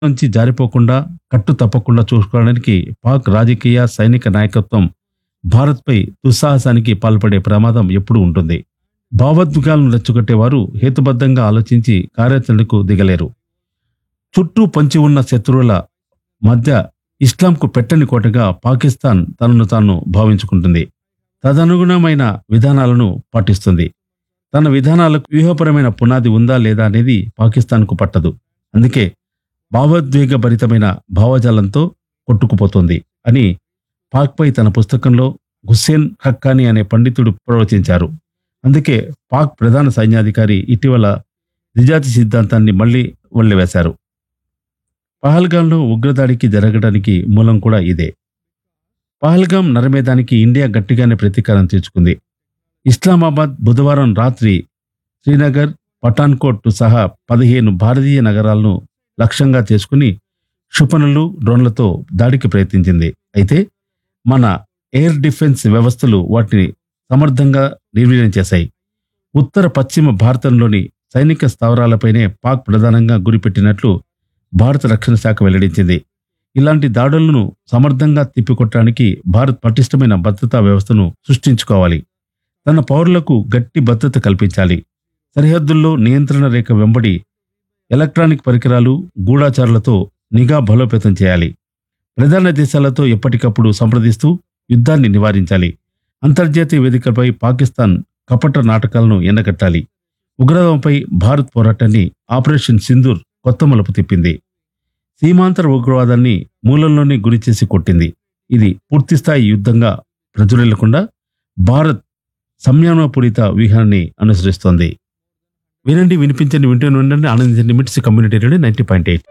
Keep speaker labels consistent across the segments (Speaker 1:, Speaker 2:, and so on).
Speaker 1: నుంచి జారిపోకుండా కట్టు తప్పకుండా చూసుకోవడానికి పాక్ రాజకీయ సైనిక నాయకత్వం భారత్పై దుస్సాహసానికి పాల్పడే ప్రమాదం ఎప్పుడూ ఉంటుంది భావోద్వేగాలను రెచ్చగొట్టేవారు హేతుబద్ధంగా ఆలోచించి కార్యాచరణకు దిగలేరు చుట్టూ పొంచి ఉన్న శత్రువుల మధ్య ఇస్లాంకు పెట్టని కోటగా పాకిస్తాన్ తనను తాను భావించుకుంటుంది తదనుగుణమైన విధానాలను పాటిస్తుంది తన విధానాలకు వ్యూహపరమైన పునాది ఉందా లేదా అనేది పాకిస్తాన్కు పట్టదు అందుకే భావోద్వేగభరితమైన భావజాలంతో కొట్టుకుపోతుంది అని పాక్పై తన పుస్తకంలో హుస్సేన్ హక్కానీ అనే పండితుడు ప్రవచించారు అందుకే పాక్ ప్రధాన సైన్యాధికారి ఇటీవల ద్విజాతి సిద్ధాంతాన్ని మళ్లీ వదిలివేశారు పహల్గాంలో ఉగ్రదాడికి జరగడానికి మూలం కూడా ఇదే పహల్గాం నరమేధానికి ఇండియా గట్టిగానే ప్రతీకారం తీర్చుకుంది ఇస్లామాబాద్ బుధవారం రాత్రి శ్రీనగర్ పఠాన్కోట్ సహా పదిహేను భారతీయ నగరాలను లక్ష్యంగా చేసుకుని క్షుపణులు డ్రోన్లతో దాడికి ప్రయత్నించింది అయితే మన ఎయిర్ డిఫెన్స్ వ్యవస్థలు వాటిని సమర్థంగా నిర్వీర్యం చేశాయి ఉత్తర పశ్చిమ భారతంలోని సైనిక స్థావరాలపైనే పాక్ ప్రధానంగా గురిపెట్టినట్లు భారత రక్షణ శాఖ వెల్లడించింది ఇలాంటి దాడులను సమర్థంగా తిప్పికొట్టడానికి భారత్ పటిష్టమైన భద్రతా వ్యవస్థను సృష్టించుకోవాలి తన పౌరులకు గట్టి భద్రత కల్పించాలి సరిహద్దుల్లో నియంత్రణ రేఖ వెంబడి ఎలక్ట్రానిక్ పరికరాలు గూఢాచారులతో నిఘా బలోపేతం చేయాలి ప్రధాన దేశాలతో ఎప్పటికప్పుడు సంప్రదిస్తూ యుద్ధాన్ని నివారించాలి అంతర్జాతీయ వేదికపై పాకిస్తాన్ కపట నాటకాలను ఎండగట్టాలి ఉగ్రవాదంపై భారత్ పోరాటాన్ని ఆపరేషన్ సింధూర్ కొత్త మలుపు తిప్పింది సీమాంతర ఉగ్రవాదాన్ని మూలంలోనే గురిచేసి కొట్టింది ఇది పూర్తిస్థాయి యుద్ధంగా ప్రజ్వరిల్లకుండా భారత్ సంయమనపూరిత వ్యూహాన్ని అనుసరిస్తోంది వినండి వినిపించండి వింటూనే ఉండండి ఆనందించండి MITS community radio ninety point eight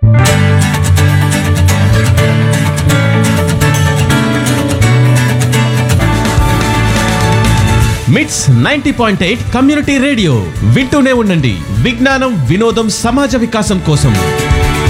Speaker 2: MITS ninety point eight community radio వింటూనే ఉండండి విజ్ఞానం వినోదం సమాజ వికాసం కోసం